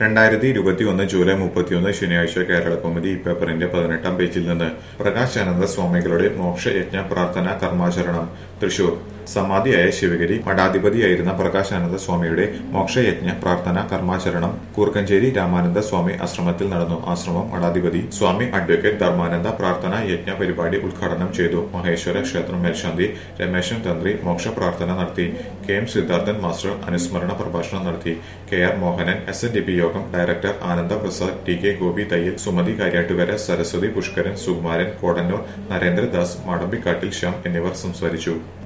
രണ്ടായിരത്തി ഇരുപത്തിയൊന്ന് ജൂലൈ മുപ്പത്തിയൊന്ന് ശനിയാഴ്ച കേരള കൗമുദി പേപ്പറിന്റെ പതിനെട്ടാം പേജിൽ നിന്ന് പ്രകാശാനന്ദ സ്വാമികളുടെ മോക്ഷയജ്ഞ പ്രാർത്ഥന കർമാചരണം തൃശൂർ സമാധിയായ ശിവഗിരി മഠാധിപതിയായിരുന്ന പ്രകാശാനന്ദ സ്വാമിയുടെ മോക്ഷയജ്ഞ പ്രാർത്ഥന കർമാചരണം കൂർക്കഞ്ചേരി രാമാനന്ദ സ്വാമി ആശ്രമത്തിൽ നടന്നു ആശ്രമം മഠാധിപതി സ്വാമി അഡ്വക്കേറ്റ് ധർമാനന്ദ പ്രാർത്ഥന യജ്ഞ പരിപാടി ഉദ്ഘാടനം ചെയ്തു മഹേശ്വര ക്ഷേത്രം മേൽശാന്തി രമേശൻ തന്ത്രി മോക്ഷ പ്രാർത്ഥന നടത്തി കെ എം സിദ്ധാർത്ഥൻ മാസ്റ്റർ അനുസ്മരണ പ്രഭാഷണം നടത്തി K R Mohanan S N D P യോഗം director Ananda Prasad T K Gopi തയ്യൽ സുമതി കാര്യാട്ടുകര സരസ്വതി പുഷ്കരൻ സുകുമാരൻ കോടന്നൂർ നരേന്ദ്രദാസ് മാടമ്പിക്കാട്ടിൽ ശ്യാം എന്നിവർ സംസാരിച്ചു